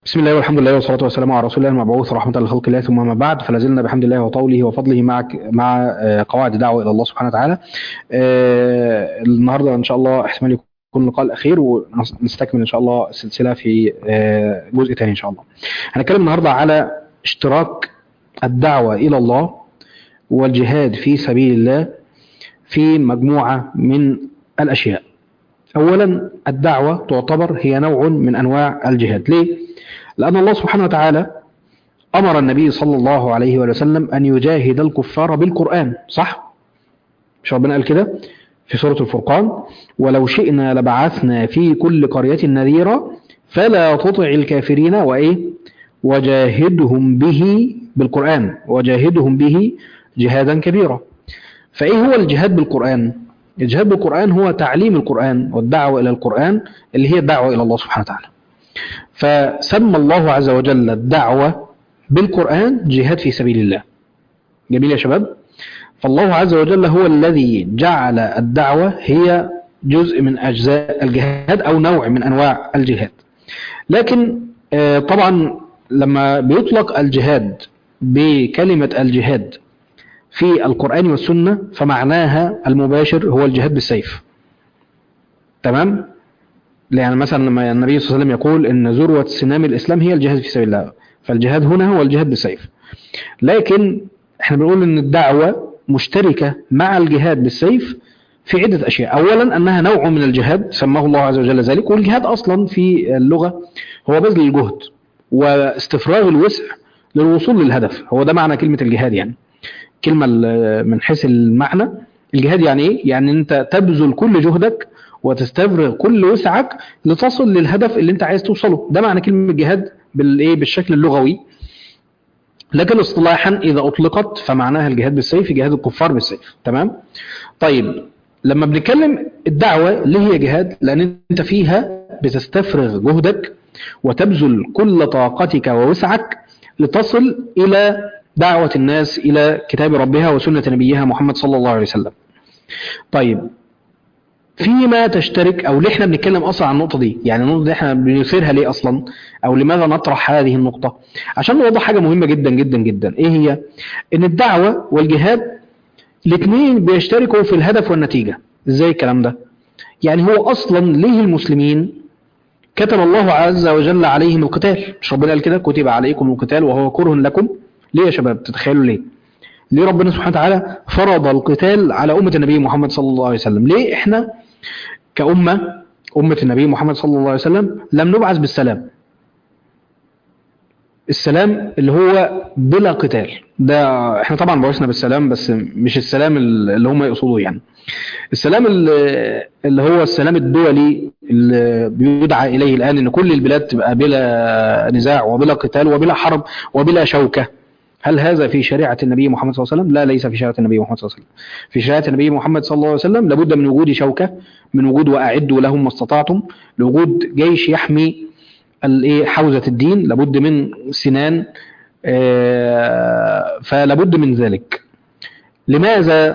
بسم الله والحمد لله والصلاة والسلام على رسول الله المبعوث رحمة لخلق الله ثم ما بعد فلا زلنا بحمد الله وطوله وفضله مع مع آه، قواعد دعوة إلى الله سبحانه وتعالى. آه، النهارده إن شاء الله احتمال يكون اللقاء الأخير ونستكمل إن شاء الله السلسلة في آه، جزء تاني إن شاء الله. هنتكلم النهارده على اشتراك الدعوة إلى الله والجهاد في سبيل الله في مجموعة من الأشياء. أولا الدعوة تعتبر هي نوع من أنواع الجهاد. ليه؟ لأن الله سبحانه وتعالى أمر النبي صلى الله عليه وسلم أن يجاهد الكفار بالقرآن صح؟ مش ربنا قال كده في سورة الفرقان ولو شئنا لبعثنا في كل قرية نذيرا فلا تطع الكافرين وإيه وجاهدهم به بالقرآن وجاهدهم به جهادا كبيرا فإيه هو الجهاد بالقرآن الجهاد بالقرآن هو تعليم القرآن والدعوة إلى القرآن اللي هي الدعوة إلى الله سبحانه وتعالى فسمى الله عز وجل الدعوة بالقرآن جهاد في سبيل الله جميل يا شباب فالله عز وجل هو الذي جعل الدعوة هي جزء من أجزاء الجهاد أو نوع من أنواع الجهاد لكن آه، طبعا لما بيطلق الجهاد بكلمة الجهاد في القرآن والسنة فمعناها المباشر هو الجهاد بالسيف تمام يعني مثلا لما النبي صلى الله عليه وسلم يقول ان ذروة سنام الاسلام هي الجهاد في سبيل الله فالجهاد هنا هو الجهاد بالسيف لكن احنا بنقول ان الدعوة مشتركة مع الجهاد بالسيف في عدة اشياء اولا انها نوع من الجهاد سماه الله عز وجل ذلك والجهاد اصلا في اللغة هو بذل الجهد واستفراغ الوسع للوصول للهدف هو ده معنى كلمة الجهاد يعني كلمة ال- من حيث المعنى الجهاد يعني ايه يعني انت تبذل كل جهدك وتستفرغ كل وسعك لتصل للهدف اللي انت عايز توصله ده معنى كلمة جهاد بالايه بالشكل اللغوي لكن اصطلاحا اذا اطلقت فمعناها الجهاد بالسيف جهاد الكفار بالسيف تمام طيب لما بنتكلم الدعوة ليه هي جهاد لان انت فيها بتستفرغ جهدك وتبذل كل طاقتك ووسعك لتصل الى دعوة الناس الى كتاب ربها وسنة نبيها محمد صلى الله عليه وسلم طيب فيما تشترك او ليه احنا بنتكلم اصلا عن النقطه دي يعني النقطه دي احنا بنثيرها ليه اصلا او لماذا نطرح هذه النقطه عشان نوضح حاجه مهمه جدا جدا جدا ايه هي ان الدعوه والجهاد الاثنين بيشتركوا في الهدف والنتيجه ازاي الكلام ده يعني هو اصلا ليه المسلمين كتب الله عز وجل عليهم القتال مش ربنا قال كده كتب عليكم القتال وهو كره لكم ليه يا شباب تتخيلوا ليه ليه ربنا سبحانه وتعالى فرض القتال على أمة النبي محمد صلى الله عليه وسلم ليه احنا كأمة أمة النبي محمد صلى الله عليه وسلم لم نبعث بالسلام السلام اللي هو بلا قتال ده احنا طبعا بعثنا بالسلام بس مش السلام اللي هم يقصدوه يعني السلام اللي اللي هو السلام الدولي اللي بيدعى إليه الآن إن كل البلاد تبقى بلا نزاع وبلا قتال وبلا حرب وبلا شوكة هل هذا في شريعة النبي محمد صلى الله عليه وسلم؟ لا ليس في شريعة النبي محمد صلى الله عليه وسلم. في شريعة النبي محمد صلى الله عليه وسلم لابد من وجود شوكة، من وجود وأعدوا لهم ما استطعتم، لوجود جيش يحمي الايه حوزة الدين، لابد من سنان آه، فلابد من ذلك. لماذا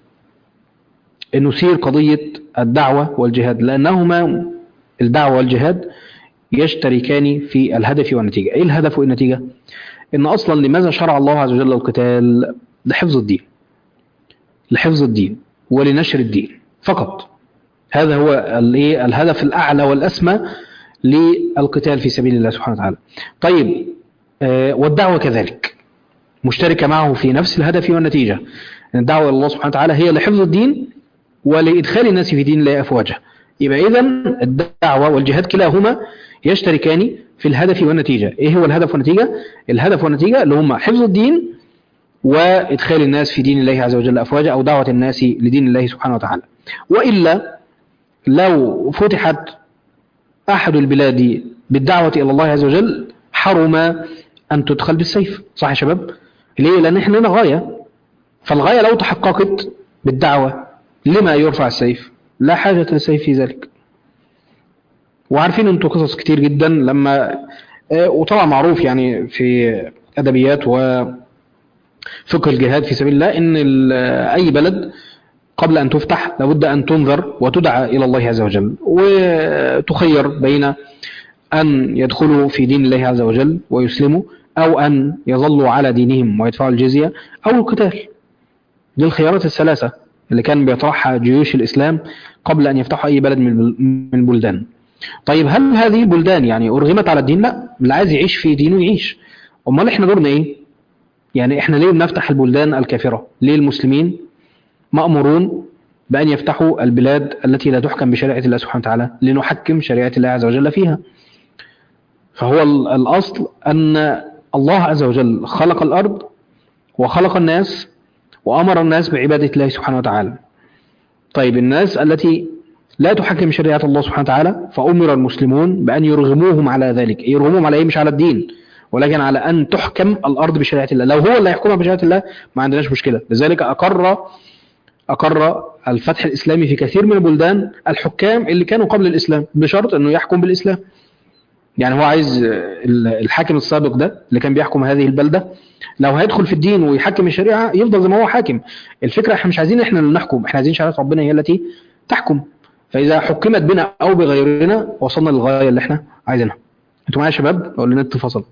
نثير قضية الدعوة والجهاد؟ لأنهما الدعوة والجهاد يشتركان في الهدف والنتيجة. إيه الهدف والنتيجة؟ ان اصلا لماذا شرع الله عز وجل القتال لحفظ الدين لحفظ الدين ولنشر الدين فقط هذا هو الايه الهدف الاعلى والاسمى للقتال في سبيل الله سبحانه وتعالى طيب آه والدعوه كذلك مشتركه معه في نفس الهدف والنتيجه ان الدعوه الى الله سبحانه وتعالى هي لحفظ الدين ولادخال الناس في دين الله افواجا يبقى اذا الدعوه والجهاد كلاهما يشتركان في الهدف والنتيجة ايه هو الهدف والنتيجة الهدف والنتيجة اللي هم حفظ الدين وادخال الناس في دين الله عز وجل افواجا او دعوة الناس لدين الله سبحانه وتعالى والا لو فتحت احد البلاد بالدعوة الى الله عز وجل حرم ان تدخل بالسيف صح يا شباب ليه لان احنا لنا غاية فالغاية لو تحققت بالدعوة لما يرفع السيف لا حاجة للسيف في ذلك وعارفين انتوا قصص كتير جدا لما آه، وطبعا معروف يعني في ادبيات وفقه الجهاد في سبيل الله ان ال- اي بلد قبل ان تفتح لابد ان تنذر وتدعى الى الله عز وجل وتخير بين أن يدخلوا في دين الله عز وجل ويسلموا أو أن يظلوا على دينهم ويدفعوا الجزية أو القتال دي الخيارات الثلاثة اللي كان بيطرحها جيوش الإسلام قبل أن يفتحوا أي بلد من البلدان طيب هل هذه البلدان يعني أرغمت على الدين لا اللي عايز يعيش في دينه يعيش أمال إحنا دورنا إيه يعني إحنا ليه بنفتح البلدان الكافرة ليه المسلمين مأمورون بأن يفتحوا البلاد التي لا تحكم بشريعة الله سبحانه وتعالى لنحكم شريعة الله عز وجل فيها فهو الأصل أن الله عز وجل خلق الأرض وخلق الناس وأمر الناس بعبادة الله سبحانه وتعالى طيب الناس التي لا تحكم شريعة الله سبحانه وتعالى فأمر المسلمون بأن يرغموهم على ذلك يرغموهم على إيه مش على الدين ولكن على أن تحكم الأرض بشريعة الله لو هو اللي يحكمها بشريعة الله ما عندناش مشكلة لذلك أقر أقر الفتح الإسلامي في كثير من البلدان الحكام اللي كانوا قبل الإسلام بشرط أنه يحكم بالإسلام يعني هو عايز الحاكم السابق ده اللي كان بيحكم هذه البلدة لو هيدخل في الدين ويحكم الشريعة يفضل زي ما هو حاكم الفكرة احنا مش عايزين احنا اللي نحكم احنا عايزين شريعة ربنا هي التي تحكم فإذا حكمت بنا أو بغيرنا وصلنا للغاية اللي احنا عايزينها انتوا معايا يا شباب ولا النت فصل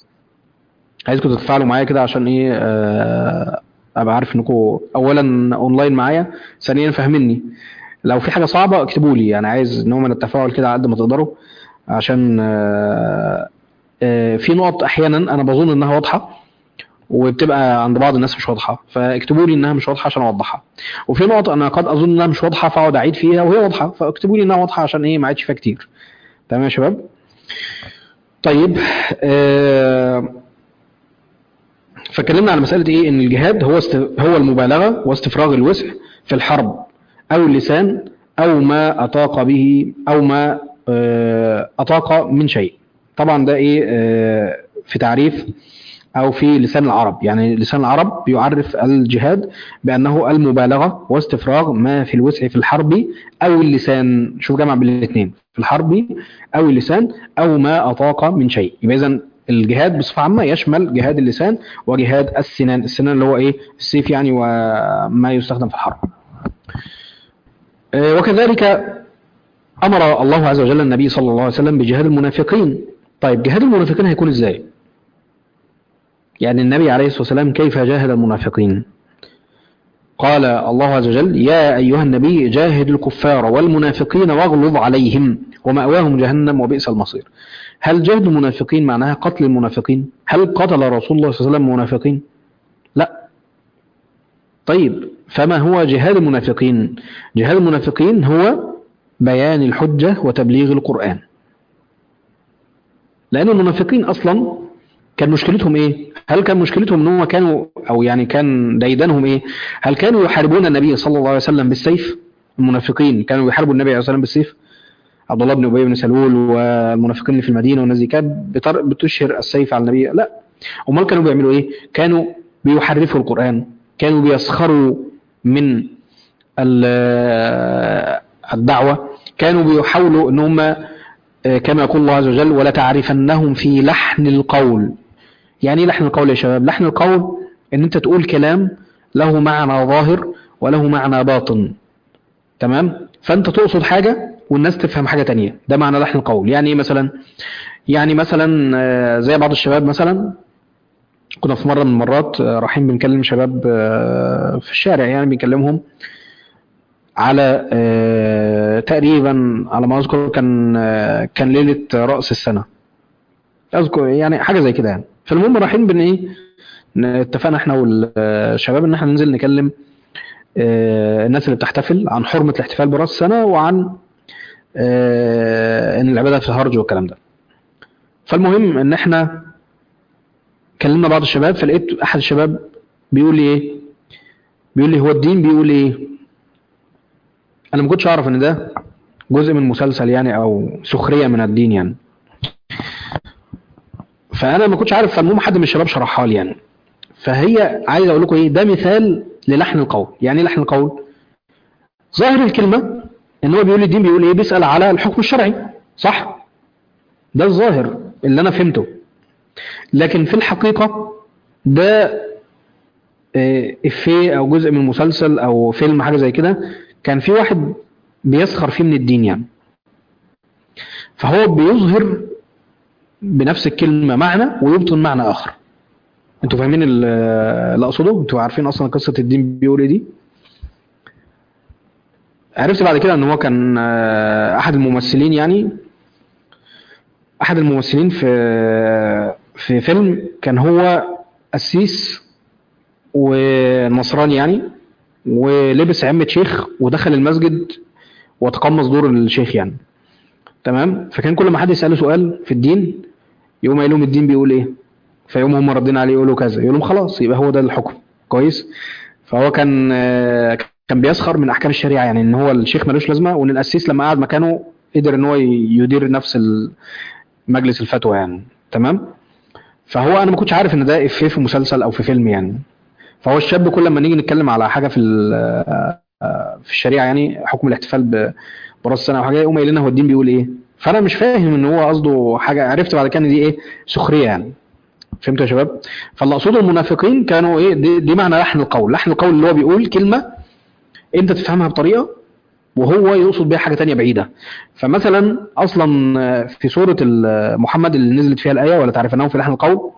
عايزكم تتفاعلوا معايا كده عشان ايه آه ابقى عارف انكم اولا اونلاين معايا ثانيا فاهميني لو في حاجه صعبه اكتبوا لي يعني عايز نوع من التفاعل كده على قد ما تقدروا عشان آه آه في نقط احيانا انا بظن انها واضحه وبتبقى عند بعض الناس مش واضحه فاكتبوا لي انها مش واضحه عشان اوضحها وفي نقط انا قد اظن انها مش واضحه فاقعد اعيد فيها وهي واضحه فاكتبوا لي انها واضحه عشان ايه ما عادش فيها كتير تمام يا شباب طيب آه فاتكلمنا على مسألة إيه إن الجهاد هو است... هو المبالغة واستفراغ الوسع في الحرب أو اللسان أو ما أطاق به أو ما أطاق من شيء طبعا ده إيه في تعريف أو في لسان العرب يعني لسان العرب بيعرف الجهاد بأنه المبالغة واستفراغ ما في الوسع في الحرب أو اللسان شوف جمع بين الاثنين في الحرب أو اللسان أو ما أطاق من شيء يبقى إذا الجهاد بصفة عامة يشمل جهاد اللسان وجهاد السنان السنان اللي هو ايه السيف يعني وما يستخدم في الحرب وكذلك أمر الله عز وجل النبي صلى الله عليه وسلم بجهاد المنافقين طيب جهاد المنافقين هيكون ازاي يعني النبي عليه الصلاة والسلام كيف جاهد المنافقين قال الله عز وجل يا أيها النبي جاهد الكفار والمنافقين واغلظ عليهم ومأواهم جهنم وبئس المصير هل جهد المنافقين معناها قتل المنافقين هل قتل رسول الله صلى الله عليه وسلم منافقين لا طيب فما هو جهاد المنافقين جهاد المنافقين هو بيان الحجة وتبليغ القرآن لأن المنافقين أصلا كان مشكلتهم إيه هل كان مشكلتهم أنهم كانوا أو يعني كان ديدانهم إيه هل كانوا يحاربون النبي صلى الله عليه وسلم بالسيف المنافقين كانوا يحاربوا النبي عليه الصلاة والسلام بالسيف عبد الله بن ابي بن سلول والمنافقين اللي في المدينه والناس دي كانت بتشهر السيف على النبي لا امال كانوا بيعملوا ايه كانوا بيحرفوا القران كانوا بيسخروا من الدعوه كانوا بيحاولوا ان هم كما يقول الله عز وجل ولا تعرفنهم في لحن القول يعني ايه لحن القول يا شباب لحن القول ان انت تقول كلام له معنى ظاهر وله معنى باطن تمام فانت تقصد حاجه والناس تفهم حاجة تانية ده معنى لحن القول يعني ايه مثلا يعني مثلا زي بعض الشباب مثلا كنا في مرة من المرات رايحين بنكلم شباب في الشارع يعني بنكلمهم على تقريبا على ما اذكر كان كان ليلة رأس السنة اذكر يعني حاجة زي كده يعني فالمهم رايحين بن ايه اتفقنا احنا والشباب ان احنا ننزل نكلم الناس اللي بتحتفل عن حرمة الاحتفال برأس السنة وعن ان العباده في الهرج والكلام ده فالمهم ان احنا كلمنا بعض الشباب فلقيت احد الشباب بيقول لي ايه بيقول لي هو الدين بيقول ايه انا ما كنتش اعرف ان ده جزء من مسلسل يعني او سخريه من الدين يعني فانا ما كنتش عارف فالمهم حد من الشباب شرحها لي يعني فهي عايز اقول لكم ايه ده مثال للحن القول يعني ايه لحن القول ظاهر الكلمه ان هو بيقول الدين بيقول ايه بيسأل على الحكم الشرعي صح ده الظاهر اللي انا فهمته لكن في الحقيقة ده افيه او جزء من مسلسل او فيلم حاجة زي كده كان في واحد بيسخر فيه من الدين يعني فهو بيظهر بنفس الكلمة معنى ويبطن معنى آخر انتوا فاهمين ال- اللي اقصده انتوا عارفين اصلا قصة الدين بيقول ايه دي عرفت بعد كده ان هو كان آه، احد الممثلين يعني احد الممثلين في في فيلم كان هو قسيس ونصراني يعني ولبس عمة شيخ ودخل المسجد وتقمص دور الشيخ يعني تمام فكان كل ما حد يسأله سؤال في الدين يقوم قايل لهم الدين بيقول ايه فيقوم هم ردين عليه يقولوا كذا يقول لهم خلاص يبقى هو ده الحكم كويس فهو كان آه، كان بيسخر من احكام الشريعه يعني ان هو الشيخ ملوش لازمه وان القسيس لما قعد مكانه قدر ان هو يدير نفس ال- مجلس الفتوى يعني تمام فهو انا ما كنتش عارف ان ده افيه في مسلسل او في فيلم يعني فهو الشاب كل ما نيجي نتكلم على حاجه في ال- آه، في الشريعه يعني حكم الاحتفال ب- براس السنه او حاجه يقوم قايل لنا هو الدين بيقول ايه فانا مش فاهم ان هو قصده حاجه عرفت بعد كده ان دي ايه سخريه يعني فهمتوا يا شباب فاللي اقصده المنافقين كانوا ايه دي, دي معنى لحن القول لحن القول اللي هو بيقول كلمه انت تفهمها بطريقه وهو يقصد بيها حاجه تانية بعيده فمثلا اصلا في سوره ال- محمد اللي نزلت فيها الايه ولا تعرفنهم في لحن القول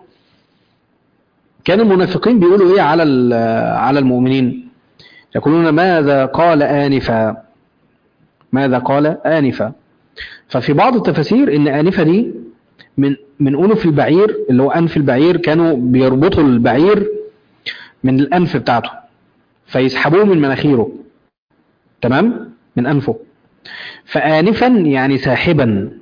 كان المنافقين بيقولوا ايه على ال- على المؤمنين يقولون ماذا قال انفا ماذا قال انفا ففي بعض التفاسير ان انفا دي من من انف البعير اللي هو انف البعير كانوا بيربطوا البعير من الانف بتاعته فيسحبوه من مناخيره تمام من انفه فانفا يعني ساحبا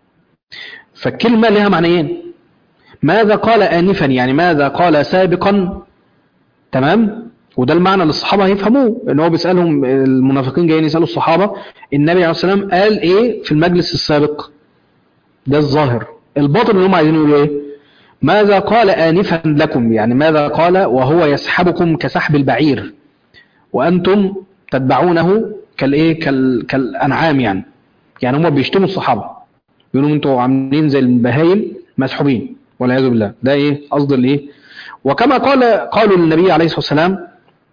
فالكلمه لها معنيين ماذا قال انفا يعني ماذا قال سابقا تمام وده المعنى اللي الصحابه هيفهموه ان هو بيسالهم المنافقين جايين يسالوا الصحابه النبي عليه الصلاه والسلام قال ايه في المجلس السابق ده الظاهر الباطن اللي هم عايزين يقولوا ايه ماذا قال آنفا لكم يعني ماذا قال وهو يسحبكم كسحب البعير وأنتم تتبعونه كالايه كال كالأنعام يعني يعني هم بيشتموا الصحابة بيقولوا انتوا عاملين زي البهايم مسحوبين والعياذ بالله ده ايه قصد الايه وكما قال قالوا للنبي عليه الصلاة والسلام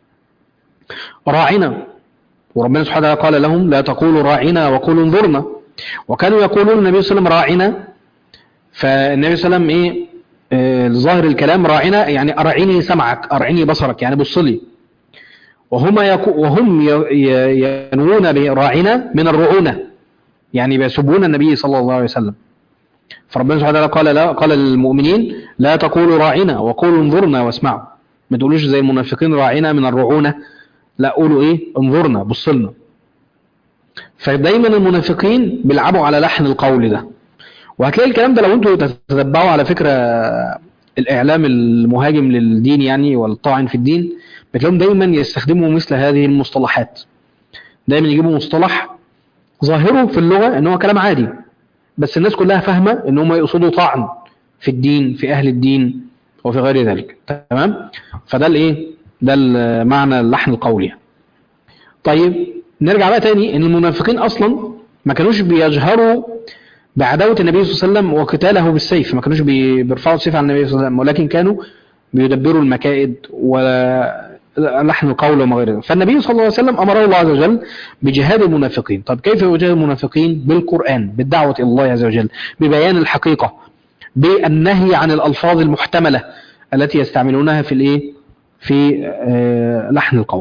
راعنا وربنا سبحانه وتعالى قال لهم لا تقولوا راعنا وقولوا انظرنا وكانوا يقولون النبي صلى الله عليه وسلم راعنا فالنبي صلى الله عليه وسلم ايه آه، ظاهر الكلام راعنا يعني ارعيني سمعك ارعيني بصرك يعني بص لي وهم يكو وهم ي- ي- ينوون براعنا من الرعونه يعني بيسبون النبي صلى الله عليه وسلم فربنا سبحانه وتعالى قال لا قال للمؤمنين لا تقولوا راعنا وقولوا انظرنا واسمعوا ما تقولوش زي المنافقين راعنا من الرعونه لا قولوا ايه انظرنا بص لنا فدايما المنافقين بيلعبوا على لحن القول ده وهتلاقي الكلام ده لو انتوا تتبعوا على فكرة الإعلام المهاجم للدين يعني والطاعن في الدين بتلاقيهم دايما يستخدموا مثل هذه المصطلحات دايما يجيبوا مصطلح ظاهره في اللغة ان هو كلام عادي بس الناس كلها فاهمة ان هم يقصدوا طعن في الدين في أهل الدين وفي غير ذلك تمام فده الايه ده المعنى اللحن القولي يعني. طيب نرجع بقى تاني ان المنافقين اصلا ما كانوش بيجهروا بعداوة النبي صلى الله عليه وسلم وقتاله بالسيف ما كانوش بي- بيرفعوا السيف على النبي صلى الله عليه وسلم ولكن كانوا بيدبروا المكائد ولحن القول وما غير ذلك فالنبي صلى الله عليه وسلم أمره الله عز وجل بجهاد المنافقين طب كيف يجاهد المنافقين بالقرآن بالدعوة إلى الله عز وجل ببيان الحقيقة بالنهي عن الألفاظ المحتملة التي يستعملونها في الايه في آه، لحن القول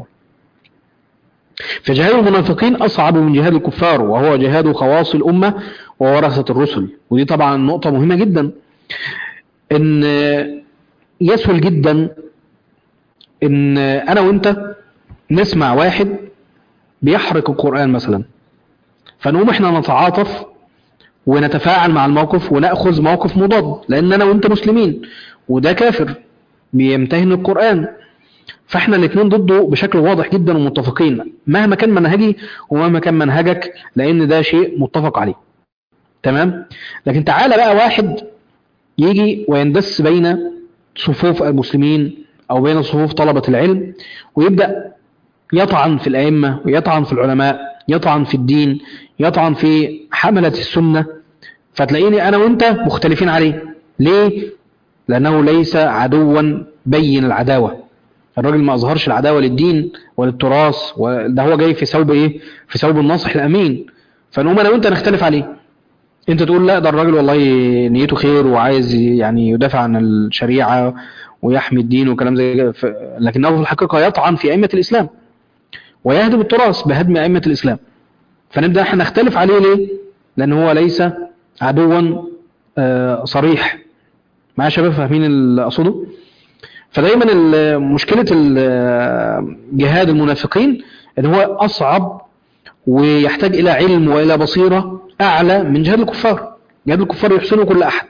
فجهاد المنافقين أصعب من جهاد الكفار وهو جهاد خواص الأمة وورثة الرسل ودي طبعا نقطة مهمة جدا إن يسهل جدا إن أنا وأنت نسمع واحد بيحرق القرآن مثلا فنقوم إحنا نتعاطف ونتفاعل مع الموقف ونأخذ موقف مضاد لأن أنا وأنت مسلمين وده كافر بيمتهن القرآن فاحنا الاثنين ضده بشكل واضح جدا ومتفقين مهما كان منهجي ومهما كان منهجك لان ده شيء متفق عليه تمام لكن تعالى بقى واحد يجي ويندس بين صفوف المسلمين او بين صفوف طلبة العلم ويبدأ يطعن في الأئمة ويطعن في العلماء يطعن في الدين يطعن في حملة السنة فتلاقيني أنا وأنت مختلفين عليه ليه؟ لأنه ليس عدوا بين العداوة الراجل ما أظهرش العداوة للدين وللتراث وده هو جاي في ثوب إيه؟ في ثوب الناصح الأمين فنقوم أنا وأنت نختلف عليه انت تقول لا ده الراجل والله نيته خير وعايز يعني يدافع عن الشريعة ويحمي الدين وكلام زي كده ف- لكنه في الحقيقة يطعن في أئمة الإسلام ويهدم التراث بهدم أئمة الإسلام فنبدأ احنا نختلف عليه ليه؟ لأن هو ليس عدوا آه، صريح معايا يا شباب فاهمين اللي أقصده؟ فدايما ال- مشكلة ال- جهاد المنافقين ان هو أصعب ويحتاج إلى علم وإلى بصيرة أعلى من جهاد الكفار جهاد الكفار يحسنه كل أحد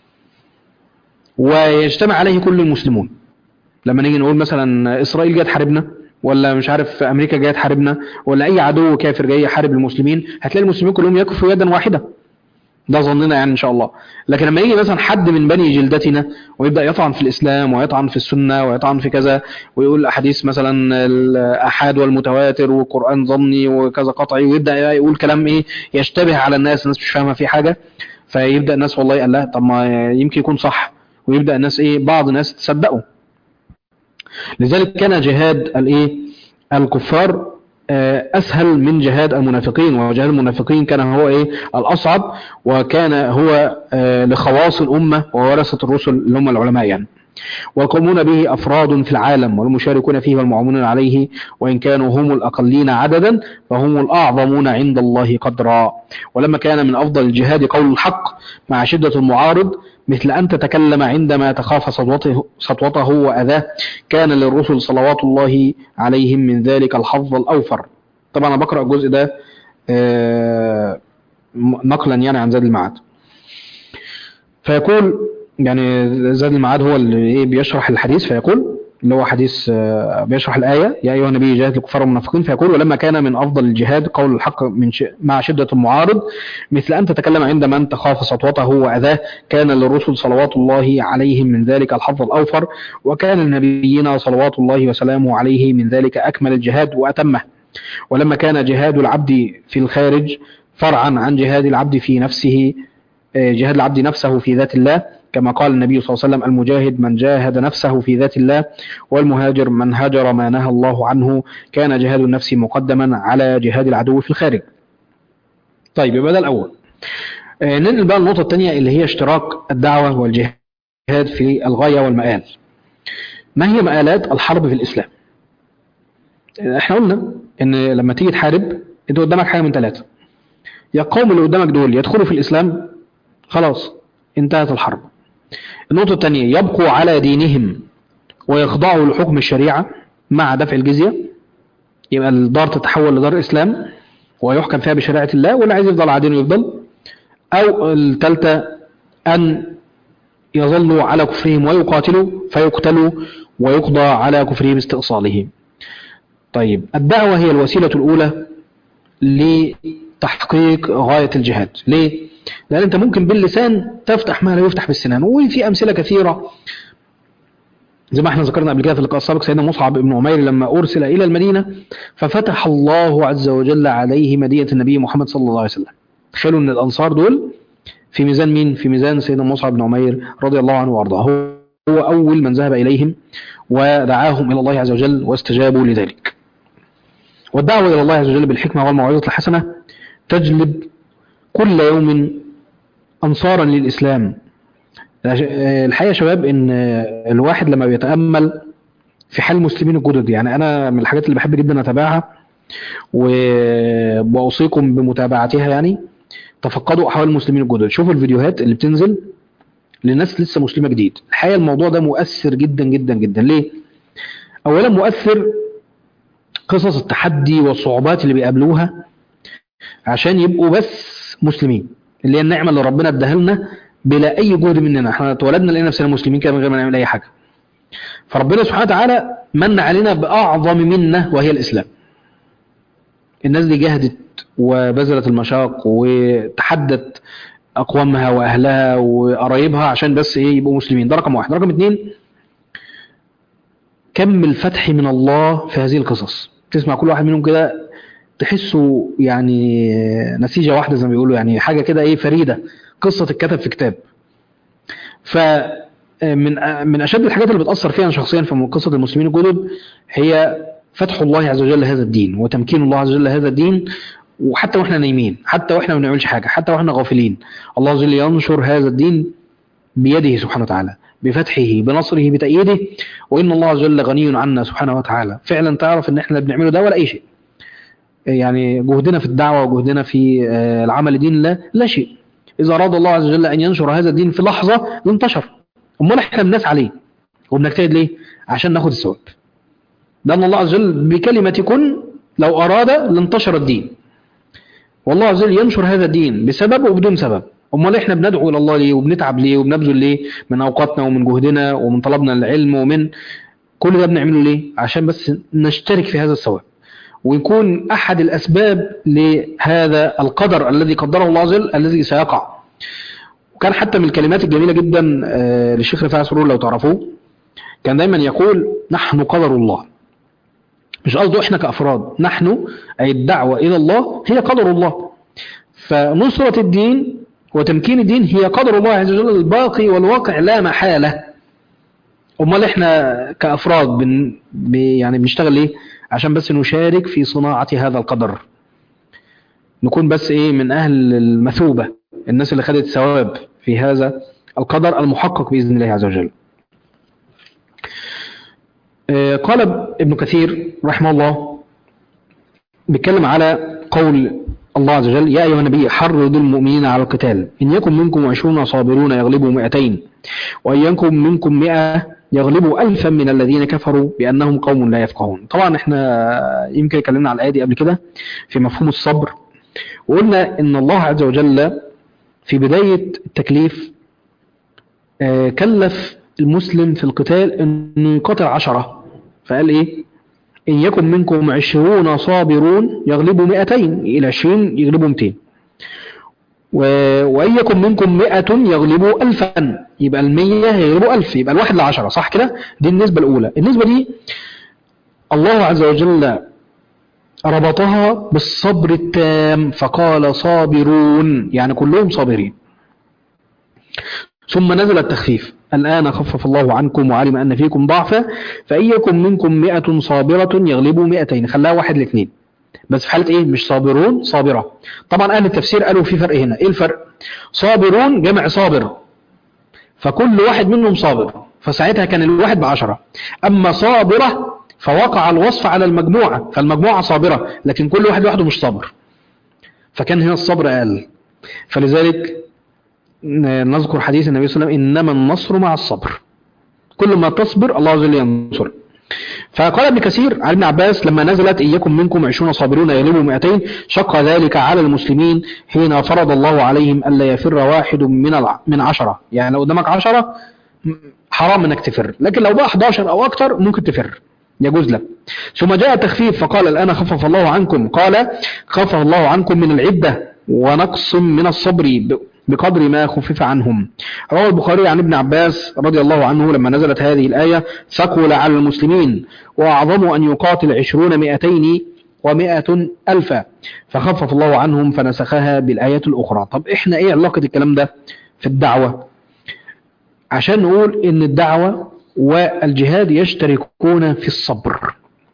ويجتمع عليه كل المسلمون لما نيجي نقول مثلا إسرائيل جاية تحاربنا ولا مش عارف أمريكا جاية تحاربنا ولا أي عدو كافر جاي يحارب المسلمين هتلاقي المسلمين كلهم يكفوا يدا واحدة ده ظننا يعني ان شاء الله لكن لما يجي مثلا حد من بني جلدتنا ويبدا يطعن في الاسلام ويطعن في السنه ويطعن في كذا ويقول احاديث مثلا الاحاد والمتواتر والقران ظني وكذا قطعي ويبدا يقول كلام ايه يشتبه على الناس الناس مش فاهمه فيه حاجه فيبدا الناس والله قال لا طب ما يمكن يكون صح ويبدا الناس ايه بعض الناس تصدقه لذلك كان جهاد الايه الكفار آه، اسهل من جهاد المنافقين وجهاد المنافقين كان هو ايه الاصعب وكان هو آه، لخواص الامه وورثه الرسل اللي هم العلماء يعني والقومون به افراد في العالم والمشاركون فيه والمعاونون عليه وان كانوا هم الاقلين عددا فهم الاعظمون عند الله قدرا ولما كان من افضل الجهاد قول الحق مع شده المعارض مثل ان تتكلم عندما تخاف سطوته, سطوته واذاه كان للرسل صلوات الله عليهم من ذلك الحظ الاوفر طبعا انا بقرا الجزء ده آه، نقلا يعني عن زاد المعاد فيقول يعني زاد المعاد هو اللي ايه بيشرح الحديث فيقول اللي هو حديث آه، بيشرح الآية يا أيها النبي جاهد الكفار والمنافقين فيقول ولما كان من أفضل الجهاد قول الحق من ش... مع شدة المعارض مثل أن تتكلم عند من تخاف سطوته وأذاه كان للرسل صلوات الله عليهم من ذلك الحظ الأوفر وكان لنبينا صلوات الله وسلامه عليه من ذلك أكمل الجهاد وأتمه ولما كان جهاد العبد في الخارج فرعا عن جهاد العبد في نفسه آه، جهاد العبد نفسه في ذات الله كما قال النبي صلى الله عليه وسلم المجاهد من جاهد نفسه في ذات الله والمهاجر من هاجر ما نهى الله عنه كان جهاد النفس مقدما على جهاد العدو في الخارج طيب يبقى ده الأول آه، ننقل بقى النقطة الثانية اللي هي اشتراك الدعوة والجهاد في الغاية والمآل ما هي مآلات الحرب في الإسلام احنا قلنا ان لما تيجي تحارب انت قدامك حاجة من ثلاثة يا القوم اللي قدامك دول يدخلوا في الإسلام خلاص انتهت الحرب النقطة الثانية يبقوا على دينهم ويخضعوا لحكم الشريعة مع دفع الجزية يبقى الدار تتحول لدار إسلام ويحكم فيها بشريعة الله واللي عايز يفضل على دينه يفضل أو الثالثة أن يظلوا على كفرهم ويقاتلوا فيقتلوا ويقضى على كفرهم استئصالهم طيب الدعوة هي الوسيلة الأولى لتحقيق غاية الجهاد ليه؟ لأن أنت ممكن باللسان تفتح ما لا يفتح بالسنان وفي أمثلة كثيرة زي ما احنا ذكرنا قبل كده في اللقاء السابق سيدنا مصعب بن عمير لما أرسل إلى المدينة ففتح الله عز وجل عليه مدينة النبي محمد صلى الله عليه وسلم تخيلوا أن الأنصار دول في ميزان مين؟ في ميزان سيدنا مصعب بن عمير رضي الله عنه وأرضاه هو أول من ذهب إليهم ودعاهم إلى الله عز وجل واستجابوا لذلك والدعوة إلى الله عز وجل بالحكمة والموعظة الحسنة تجلب كل يوم أنصارا للإسلام الحقيقة يا شباب إن الواحد لما بيتأمل في حال المسلمين الجدد يعني أنا من الحاجات اللي بحب جدا أتابعها وأوصيكم بمتابعتها يعني تفقدوا أحوال المسلمين الجدد شوفوا الفيديوهات اللي بتنزل لناس لسه مسلمة جديد الحقيقة الموضوع ده مؤثر جدا جدا جدا ليه؟ أولا مؤثر قصص التحدي والصعوبات اللي بيقابلوها عشان يبقوا بس مسلمين اللي هي النعمة اللي ربنا اداها لنا بلا أي جهد مننا احنا اتولدنا لقينا نفسنا مسلمين كده من غير ما نعمل أي حاجة فربنا سبحانه وتعالى من علينا بأعظم منة وهي الإسلام الناس دي جهدت وبذلت المشاق وتحدت أقوامها وأهلها وقرايبها عشان بس إيه يبقوا مسلمين ده رقم واحد رقم اتنين كم الفتح من الله في هذه القصص تسمع كل واحد منهم كده تحسه يعني نسيجة واحدة زي ما بيقولوا يعني حاجة كده ايه فريدة قصة تتكتب في كتاب ف من من اشد الحاجات اللي بتاثر فيها انا شخصيا في قصه المسلمين الجدد هي فتح الله عز وجل هذا الدين وتمكين الله عز وجل هذا الدين وحتى واحنا نايمين حتى واحنا ما بنعملش حاجه حتى واحنا غافلين الله عز وجل ينشر هذا الدين بيده سبحانه وتعالى بفتحه بنصره بتأييده وإن الله عز وجل غني عنا سبحانه وتعالى فعلا تعرف إن إحنا بنعمله ده ولا أي شيء يعني جهدنا في الدعوة وجهدنا في آه، العمل دين الله لا شيء إذا أراد الله عز وجل أن ينشر هذا الدين في لحظة لانتشر أمال إحنا بنسعى عليه وبنجتهد ليه عشان ناخد الثواب لأن الله عز وجل بكلمة كن لو أراد لانتشر الدين والله عز وجل ينشر هذا الدين بسبب وبدون سبب امال احنا بندعو الى الله ليه وبنتعب ليه وبنبذل ليه من اوقاتنا ومن جهدنا ومن طلبنا العلم ومن كل ده بنعمله ليه عشان بس نشترك في هذا الثواب ويكون احد الاسباب لهذا القدر الذي قدره الله عز وجل الذي سيقع وكان حتى من الكلمات الجميله جدا آه، للشيخ رفاعي سرور لو تعرفوه كان دايما يقول نحن قدر الله مش قصده احنا كافراد نحن اي الدعوه الى الله هي قدر الله فنصره الدين وتمكين الدين هي قدر الله عز وجل الباقي والواقع لا محالة امال احنا كافراد بن ب- يعني بنشتغل ليه عشان بس نشارك في صناعة هذا القدر نكون بس ايه من اهل المثوبة الناس اللي خدت ثواب في هذا القدر المحقق بإذن الله عز وجل آه، قال ابن كثير رحمه الله بيتكلم على قول الله عز وجل يا أيها النبي حرض المؤمنين على القتال إن يكن منكم عشرون صابرون يغلبوا مئتين وإن يكن منكم مئة يغلبوا ألفا من الذين كفروا بأنهم قوم لا يفقهون طبعا احنا يمكن اتكلمنا على الآية دي قبل كده في مفهوم الصبر وقلنا إن الله عز وجل في بداية التكليف آه، كلف المسلم في القتال انه يقاتل عشرة فقال ايه ان يكن منكم عشرون صابرون يغلبوا مئتين الى عشرين يغلبوا مئتين و- وان يكن منكم مئة يغلبوا الفا يبقى المية يغلبوا الف يبقى الواحد لعشرة صح كده دي النسبة الاولى النسبة دي الله عز وجل ربطها بالصبر التام فقال صابرون يعني كلهم صابرين ثم نزل التخفيف الآن خفف الله عنكم وعلم أن فيكم ضعفا فإن يكن منكم مئة صابرة يغلبوا مئتين خلاها واحد لاثنين بس في حالة إيه مش صابرون صابرة طبعا أهل التفسير قالوا في فرق هنا إيه الفرق صابرون جمع صابر فكل واحد منهم صابر فساعتها كان الواحد بعشرة أما صابرة فوقع الوصف على المجموعة فالمجموعة صابرة لكن كل واحد لوحده مش صابر فكان هنا الصبر أقل فلذلك نذكر حديث النبي صلى الله عليه وسلم إنما النصر مع الصبر كل ما تصبر الله عز وجل ينصر فقال ابن كثير عن ابن عباس لما نزلت إن يكن منكم عشرون صابرون يغلبوا مئتين شق ذلك على المسلمين حين فرض الله عليهم ألا يفر واحد من الع... من عشرة يعني لو قدامك عشرة م- حرام انك تفر لكن لو بقى 11 او اكتر ممكن تفر يجوز لك ثم جاء التخفيف فقال الآن خفف الله عنكم قال خفف الله عنكم من العدة ونقص من الصبر ب- بقدر ما خفف عنهم روى البخاري عن ابن عباس رضي الله عنه لما نزلت هذه الآية ثقل على المسلمين وأعظم أن يقاتل عشرون مئتين ومئة ألفا فخفف الله عنهم فنسخها بالآيات الأخرى طب إحنا إيه علاقة الكلام ده في الدعوة عشان نقول إن الدعوة والجهاد يشتركون في الصبر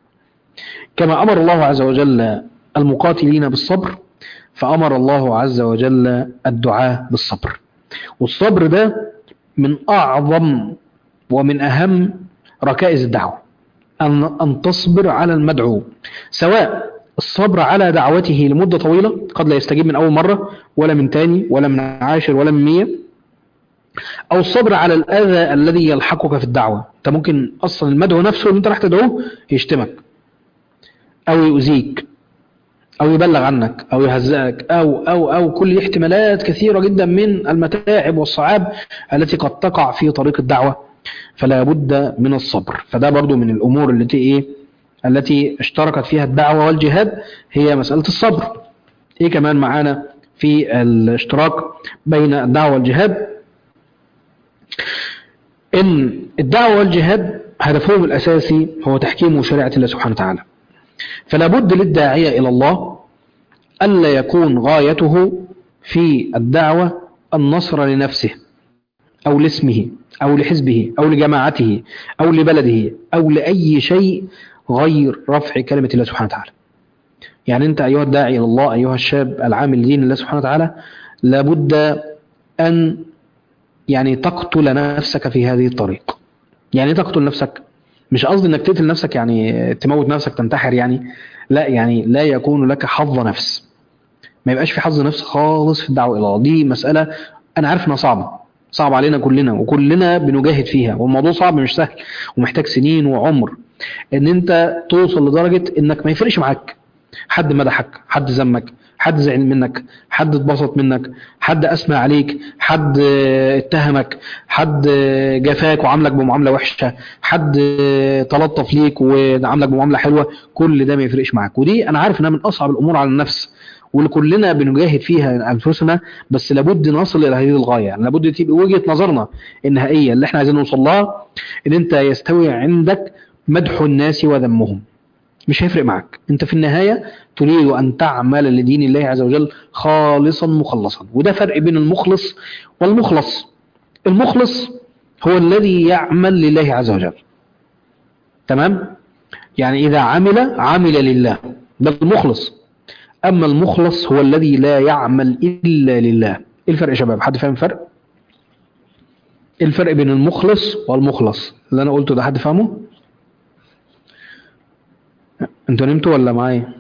كما أمر الله عز وجل المقاتلين بالصبر فأمر الله عز وجل الدعاء بالصبر والصبر ده من أعظم ومن أهم ركائز الدعوة أن, أن تصبر على المدعو سواء الصبر على دعوته لمدة طويلة قد لا يستجيب من أول مرة ولا من تاني ولا من عاشر ولا من مية أو الصبر على الأذى الذي يلحقك في الدعوة أنت ممكن أصلا المدعو نفسه اللي أنت راح تدعوه يشتمك أو يؤذيك أو يبلغ عنك أو يهزئك أو أو أو كل احتمالات كثيرة جدا من المتاعب والصعاب التي قد تقع في طريق الدعوة فلا بد من الصبر فده برضو من الأمور التي إيه التي اشتركت فيها الدعوة والجهاد هي مسألة الصبر إيه كمان معانا في الاشتراك بين الدعوة والجهاد إن الدعوة والجهاد هدفهم الأساسي هو تحكيم شريعة الله سبحانه وتعالى فلا بد للداعية إلى الله ألا يكون غايته في الدعوة النصر لنفسه أو لاسمه أو لحزبه أو لجماعته أو لبلده أو لأي شيء غير رفع كلمة الله سبحانه وتعالى يعني أنت أيها الداعي إلى الله أيها الشاب العامل دين الله سبحانه وتعالى لابد أن يعني تقتل نفسك في هذه الطريق يعني إيه تقتل نفسك مش قصدي انك تقتل نفسك يعني تموت نفسك تنتحر يعني لا يعني لا يكون لك حظ نفس ما يبقاش في حظ نفس خالص في الدعوه الى الله دي مساله انا عارف انها صعبه صعب علينا كلنا وكلنا بنجاهد فيها والموضوع صعب مش سهل ومحتاج سنين وعمر ان انت توصل لدرجه انك ما يفرقش معاك حد مدحك حد ذمك حد زعل منك حد اتبسط منك حد اثنى عليك حد آه، اتهمك حد آه، جفاك وعاملك بمعامله وحشه حد آه، تلطف ليك وعاملك بمعامله حلوه كل ده ما يفرقش معاك ودي انا عارف انها من اصعب الامور على النفس واللي كلنا بنجاهد فيها انفسنا بس لابد نصل الى هذه الغايه يعني لابد تبقى وجهه نظرنا النهائيه اللي احنا عايزين نوصل لها ان انت يستوي عندك مدح الناس وذمهم مش هيفرق معك انت في النهاية تريد ان تعمل لدين الله عز وجل خالصا مخلصا وده فرق بين المخلص والمخلص المخلص هو الذي يعمل لله عز وجل تمام يعني اذا عمل عمل لله ده المخلص اما المخلص هو الذي لا يعمل الا لله ايه الفرق يا شباب حد فاهم الفرق ايه الفرق بين المخلص والمخلص اللي انا قلته ده حد فاهمه انتوا نمتوا ولا معايا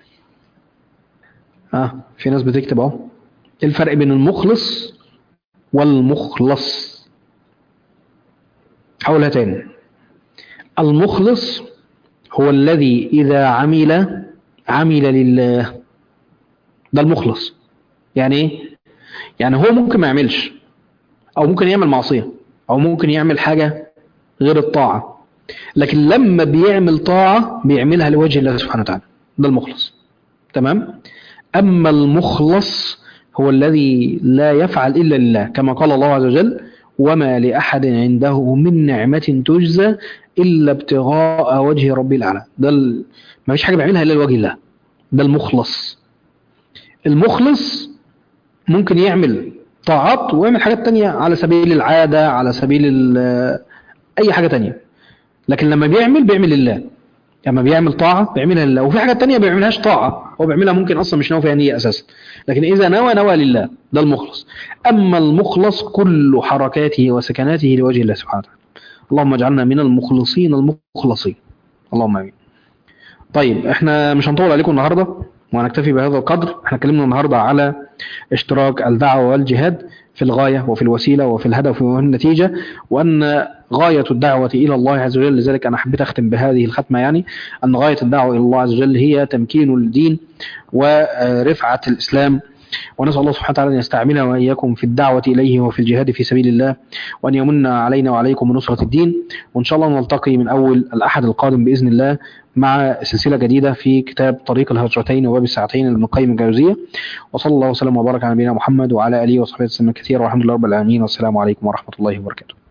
اه في ناس بتكتب اهو ايه الفرق بين المخلص والمخلص حولها تاني المخلص هو الذي اذا عمل عمل لله ده المخلص يعني ايه يعني هو ممكن ما يعملش او ممكن يعمل معصيه او ممكن يعمل حاجه غير الطاعه لكن لما بيعمل طاعة بيعملها لوجه الله سبحانه وتعالى ده المخلص تمام أما المخلص هو الذي لا يفعل إلا لله كما قال الله عز وجل وما لأحد عنده من نعمة تجزى إلا ابتغاء وجه ربي الأعلى ده ال... ما فيش حاجة بيعملها إلا لوجه الله ده المخلص المخلص ممكن يعمل طاعات ويعمل حاجات تانية على سبيل العادة على سبيل ال- أي حاجة تانية لكن لما بيعمل بيعمل لله لما بيعمل طاعة بيعملها لله وفي حاجات تانية ما بيعملهاش طاعة هو بيعملها ممكن أصلا مش ناوي فيها نية أساسا لكن إذا نوى نوى لله ده المخلص أما المخلص كل حركاته وسكناته لوجه الله سبحانه وتعالى اللهم اجعلنا من المخلصين المخلصين اللهم آمين طيب احنا مش هنطول عليكم النهاردة وهنكتفي بهذا القدر احنا اتكلمنا النهاردة على اشتراك الدعوة والجهاد في الغاية وفي الوسيلة وفي الهدف وفي النتيجة وأن غاية الدعوة إلى الله عز وجل لذلك أنا حبيت أختم بهذه الختمة يعني أن غاية الدعوة إلى الله عز وجل هي تمكين الدين ورفعة الإسلام ونسأل الله سبحانه وتعالى أن يستعملنا وإياكم في الدعوة إليه وفي الجهاد في سبيل الله وأن يمن علينا وعليكم بنصرة الدين وإن شاء الله نلتقي من أول الأحد القادم بإذن الله مع سلسلة جديدة في كتاب طريق الهجرتين وباب الساعتين لابن القيم الجوزية وصلى الله وسلم وبارك على نبينا محمد وعلى آله وصحبه وسلم كثيرا والحمد لله رب العالمين والسلام عليكم ورحمة الله وبركاته